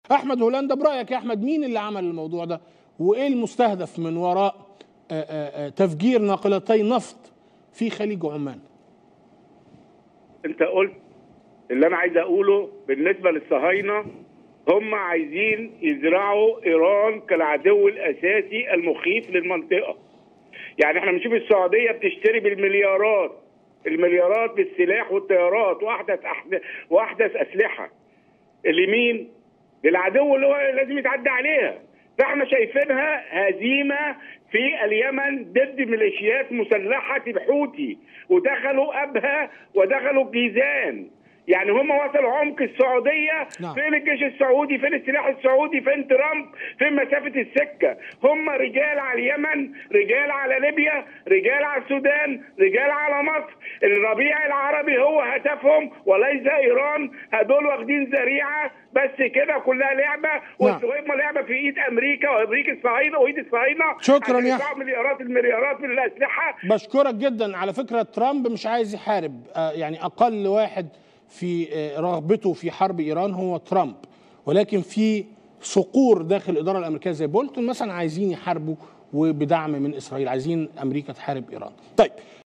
احمد هولندا برايك يا احمد مين اللي عمل الموضوع ده وايه المستهدف من وراء آآ آآ تفجير ناقلتي نفط في خليج عمان انت قلت اللي انا عايز اقوله بالنسبه للصهاينه هم عايزين يزرعوا ايران كالعدو الاساسي المخيف للمنطقه يعني احنا بنشوف السعوديه بتشتري بالمليارات المليارات بالسلاح والطيارات واحدث أحدث واحدث اسلحه لمين؟ للعدو اللي هو لازم يتعدى عليها فاحنا شايفينها هزيمه في اليمن ضد ميليشيات مسلحه الحوثي ودخلوا ابها ودخلوا الجيزان يعني هم وصلوا عمق السعوديه نعم. فين الجيش السعودي فين السلاح السعودي فين ترامب فين مسافه السكه هم رجال على اليمن رجال على ليبيا رجال على السودان رجال على مصر الربيع العربي هو هدفهم وليس ايران هدول واخدين ذريعه بس كده كلها لعبه والصهاينه لعبه في ايد امريكا وامريكا الصهاينه وايد الصهاينه شكراً عشان يا يدفعوا مليارات المليارات من الاسلحه بشكرك جدا على فكره ترامب مش عايز يحارب آه، يعني اقل واحد في آه، رغبته في حرب ايران هو ترامب ولكن في صقور داخل الاداره الامريكيه زي بولتون مثلا عايزين يحاربوا وبدعم من اسرائيل عايزين امريكا تحارب ايران طيب